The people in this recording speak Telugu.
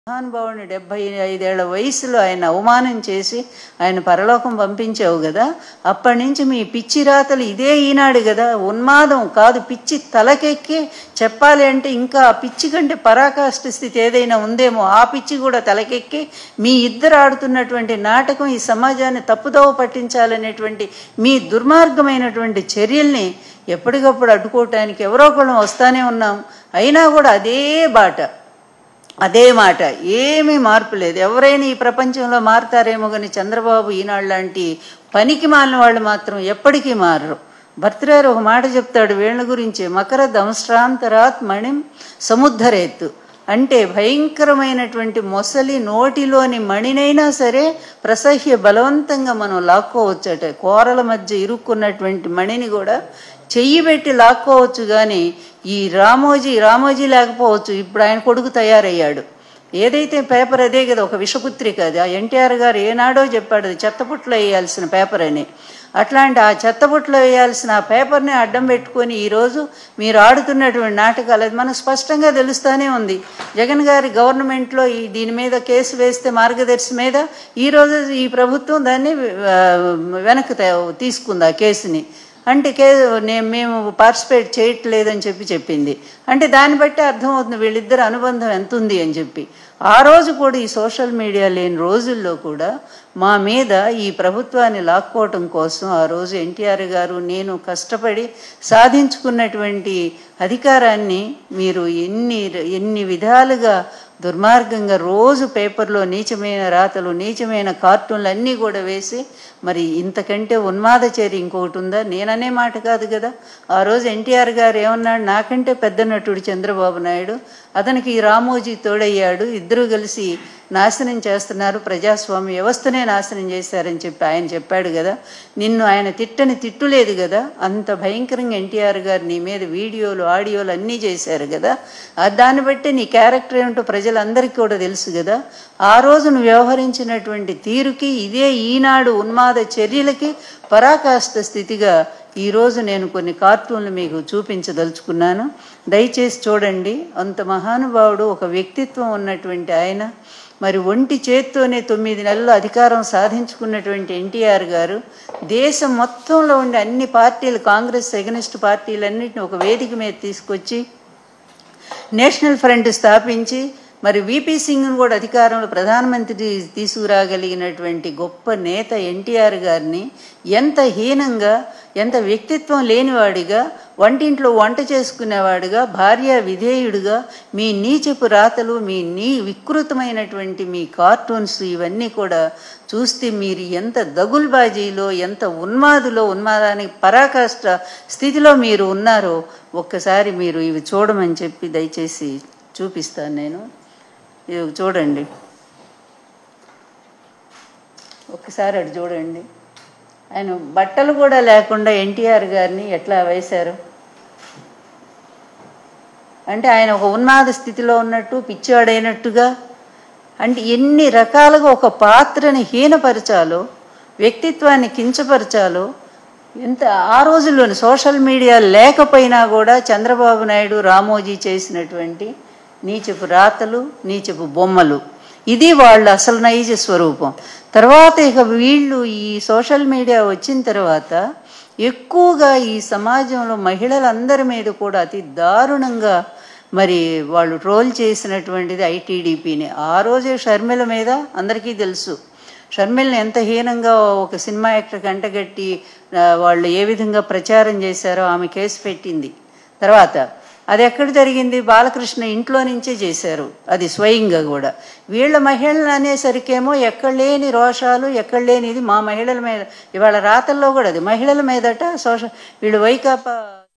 మహానుభావుని డెబ్బై ఐదేళ్ల వయసులో ఆయన అవమానం చేసి ఆయన పరలోకం పంపించావు కదా అప్పటి నుంచి మీ పిచ్చి రాతలు ఇదే ఈనాడు కదా ఉన్మాదం కాదు పిచ్చి తలకెక్కి చెప్పాలి అంటే ఇంకా ఆ పిచ్చి కంటే పరాకాష్ఠ స్థితి ఏదైనా ఉందేమో ఆ పిచ్చి కూడా తలకెక్కి మీ ఇద్దరు ఆడుతున్నటువంటి నాటకం ఈ సమాజాన్ని తప్పుదోవ పట్టించాలనేటువంటి మీ దుర్మార్గమైనటువంటి చర్యల్ని ఎప్పటికప్పుడు అడ్డుకోవటానికి ఎవరో ఒకళ్ళం వస్తానే ఉన్నాం అయినా కూడా అదే బాట అదే మాట ఏమీ మార్పు లేదు ఎవరైనా ఈ ప్రపంచంలో మారుతారేమో కానీ చంద్రబాబు ఈనాడు లాంటి పనికి మాలిన వాళ్ళు మాత్రం ఎప్పటికీ మారరు భర్తరారు ఒక మాట చెప్తాడు వీళ్ళ గురించి మకర దంశ్రాంతరాత్ మణిం సముద్ధరేత్తు అంటే భయంకరమైనటువంటి మొసలి నోటిలోని మణినైనా సరే ప్రసహ్య బలవంతంగా మనం లాక్కోవచ్చట కోరల మధ్య ఇరుక్కున్నటువంటి మణిని కూడా చెయ్యి పెట్టి లాక్కోవచ్చు కానీ ఈ రామోజీ రామోజీ లేకపోవచ్చు ఇప్పుడు ఆయన కొడుకు తయారయ్యాడు ఏదైతే పేపర్ అదే కదా ఒక విషపుత్రిక అది ఆ ఎన్టీఆర్ గారు ఏనాడో చెప్పాడు అది చెత్తపుట్లో వేయాల్సిన పేపర్ అని అట్లాంటి ఆ చెత్తపుట్లో వేయాల్సిన ఆ పేపర్ని అడ్డం పెట్టుకొని ఈరోజు మీరు ఆడుతున్నటువంటి నాటకాలు అది మనకు స్పష్టంగా తెలుస్తూనే ఉంది జగన్ గారి గవర్నమెంట్లో ఈ దీని మీద కేసు వేస్తే మార్గదర్శి మీద ఈరోజు ఈ ప్రభుత్వం దాన్ని ఆ, వెనక్కి తే- తీసుకుంది ఆ కేసుని అంటే కే నేను మేము పార్టిసిపేట్ చేయట్లేదని చెప్పి చెప్పింది అంటే దాన్ని బట్టి అర్థమవుతుంది వీళ్ళిద్దరు అనుబంధం ఎంత ఉంది అని చెప్పి ఆ రోజు కూడా ఈ సోషల్ మీడియా లేని రోజుల్లో కూడా మా మీద ఈ ప్రభుత్వాన్ని లాక్కోవటం కోసం ఆ రోజు ఎన్టీఆర్ గారు నేను కష్టపడి సాధించుకున్నటువంటి అధికారాన్ని మీరు ఎన్ని ఎన్ని విధాలుగా దుర్మార్గంగా రోజు పేపర్లో నీచమైన రాతలు నీచమైన కార్టూన్లు అన్నీ కూడా వేసి మరి ఇంతకంటే ఉన్మాద చర్య ఇంకొకటి ఉందా నేననే మాట కాదు కదా ఆ రోజు ఎన్టీఆర్ గారు ఏమన్నాడు నాకంటే పెద్ద నటుడు చంద్రబాబు నాయుడు అతనికి ఈ రామోజీ తోడయ్యాడు ఇద్దరు కలిసి నాశనం చేస్తున్నారు ప్రజాస్వామ్య వ్యవస్థనే నాశనం చేశారని చెప్పి ఆయన చెప్పాడు కదా నిన్ను ఆయన తిట్టని తిట్టు లేదు కదా అంత భయంకరంగా ఎన్టీఆర్ గారు నీ మీద వీడియోలు ఆడియోలు అన్నీ చేశారు కదా ఆ దాన్ని బట్టి నీ క్యారెక్టర్ ఏమిటో ప్రజలందరికీ కూడా తెలుసు కదా ఆ రోజు నువ్వు వ్యవహరించినటువంటి తీరుకి ఇదే ఈనాడు ఉన్మాద చర్యలకి పరాకాష్ఠ స్థితిగా ఈరోజు నేను కొన్ని కార్టూన్లు మీకు చూపించదలుచుకున్నాను దయచేసి చూడండి అంత మహానుభావుడు ఒక వ్యక్తిత్వం ఉన్నటువంటి ఆయన మరి ఒంటి చేత్తోనే తొమ్మిది నెలలు అధికారం సాధించుకున్నటువంటి ఎన్టీఆర్ గారు దేశం మొత్తంలో ఉండే అన్ని పార్టీలు కాంగ్రెస్ ఎగనిస్ట్ పార్టీలన్నింటిని ఒక వేదిక మీద తీసుకొచ్చి నేషనల్ ఫ్రంట్ స్థాపించి మరి విపి సింగ్ను కూడా అధికారంలో ప్రధానమంత్రి తీసుకురాగలిగినటువంటి గొప్ప నేత ఎన్టీఆర్ గారిని ఎంత హీనంగా ఎంత వ్యక్తిత్వం లేనివాడిగా వంటింట్లో వంట చేసుకునేవాడుగా భార్య విధేయుడుగా మీ నీచపు రాతలు మీ నీ వికృతమైనటువంటి మీ కార్టూన్స్ ఇవన్నీ కూడా చూస్తే మీరు ఎంత దగుల్బాజీలో ఎంత ఉన్మాదులో ఉన్మాదానికి పరాకాష్ట స్థితిలో మీరు ఉన్నారో ఒక్కసారి మీరు ఇవి చూడమని చెప్పి దయచేసి చూపిస్తాను నేను ఇది చూడండి ఒక్కసారి అటు చూడండి ఆయన బట్టలు కూడా లేకుండా ఎన్టీఆర్ గారిని ఎట్లా వేశారు అంటే ఆయన ఒక ఉన్మాద స్థితిలో ఉన్నట్టు పిచ్చివాడైనట్టుగా అంటే ఎన్ని రకాలుగా ఒక పాత్రని హీనపరచాలో వ్యక్తిత్వాన్ని కించపరచాలో ఎంత ఆ రోజుల్లోని సోషల్ మీడియా లేకపోయినా కూడా చంద్రబాబు నాయుడు రామోజీ చేసినటువంటి నీచపు రాతలు నీచపు బొమ్మలు ఇది వాళ్ళ అసలు నైజ స్వరూపం తర్వాత ఇక వీళ్ళు ఈ సోషల్ మీడియా వచ్చిన తర్వాత ఎక్కువగా ఈ సమాజంలో మహిళలందరి మీద కూడా అతి దారుణంగా మరి వాళ్ళు ట్రోల్ చేసినటువంటిది ఐటీడీపీని ఆ రోజే షర్మిల మీద అందరికీ తెలుసు షర్మిల్ని ఎంత హీనంగా ఒక సినిమా యాక్టర్ కంటగట్టి ఆ, వాళ్ళు ఏ విధంగా ప్రచారం చేశారో ఆమె కేసు పెట్టింది తర్వాత అది ఎక్కడ జరిగింది బాలకృష్ణ ఇంట్లో నుంచే చేశారు అది స్వయంగా కూడా వీళ్ళ మహిళలు అనేసరికేమో ఎక్కడ లేని రోషాలు ఎక్కడ లేనిది మా మహిళల మీద ఇవాళ రాతల్లో కూడా అది మహిళల మీదట సోషల్ వీళ్ళు వైకాపా